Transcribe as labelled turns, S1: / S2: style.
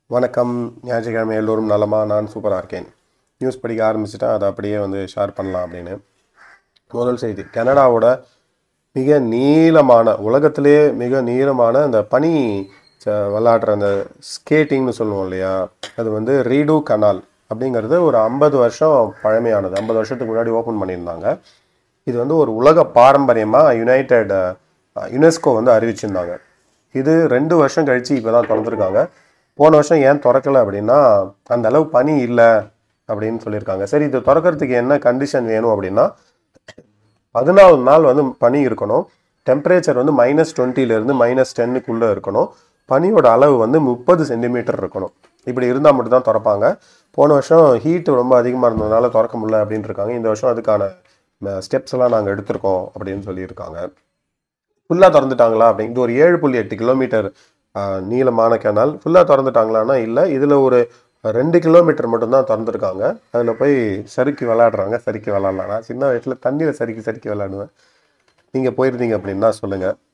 S1: வணக்கம் ஞாயிற்றுக்கிழமை எல்லோரும் நலமா நான் சூப்பராக இருக்கேன் நியூஸ் படிக்க ஆரம்பிச்சிட்டா அதை அப்படியே வந்து ஷேர் பண்ணலாம் அப்படின்னு முதல் செய்தி கனடாவோட மிக நீளமான உலகத்திலே மிக நீளமான அந்த பனி ச- விளையாடுற அந்த ஸ்கேட்டிங்னு சொல்லுவோம் இல்லையா அது வந்து ரீடு கனால் அப்படிங்கிறது ஒரு ஐம்பது வருஷம் பழமையானது ஐம்பது வருஷத்துக்கு முன்னாடி ஓப்பன் பண்ணியிருந்தாங்க இது வந்து ஒரு உலக பாரம்பரியமாக யுனைடெட் யுனெஸ்கோ வந்து அறிவிச்சிருந்தாங்க இது ரெண்டு வருஷம் கழிச்சு இப்போ தான் திறந்துருக்காங்க போன வருஷம் ஏன் திறக்கல அப்படின்னா அந்த அளவு பனி இல்லை அப்படின்னு சொல்லியிருக்காங்க சரி இது திறக்கறதுக்கு என்ன கண்டிஷன் வேணும் அப்படின்னா பதினாலு நாள் வந்து பனி இருக்கணும் டெம்பரேச்சர் வந்து மைனஸ் டுவெண்ட்டிலேருந்து மைனஸ் டென்னுக்குள்ளே இருக்கணும் பனியோட அளவு வந்து முப்பது சென்டிமீட்டர் இருக்கணும் இப்படி இருந்தால் மட்டும்தான் திறப்பாங்க போன வருஷம் ஹீட் ரொம்ப அதிகமாக இருந்ததுனால திறக்க முடியல அப்படின்னு இருக்காங்க இந்த வருஷம் அதுக்கான ஸ்டெப்ஸ் எல்லாம் நாங்கள் எடுத்திருக்கோம் அப்படின்னு சொல்லியிருக்காங்க ஃபுல்லாக திறந்துட்டாங்களா அப்படின்னு இது ஒரு ஏழு புள்ளி எட்டு கிலோமீட்டர் நீளமான கேனால் ஃபுல்லாக திறந்துட்டாங்களான்னா இல்லை இதில் ஒரு ரெண்டு கிலோமீட்டர் மட்டும்தான் திறந்துருக்காங்க அதில் போய் சறுக்கி விளையாடுறாங்க சறுக்கி விளாட்லாம் நான் சின்ன வயசில் தண்ணியில் சறுக்கி சறுக்கி விளையாடுவேன் நீங்கள் போயிருந்தீங்க அப்படின்னா சொல்லுங்கள்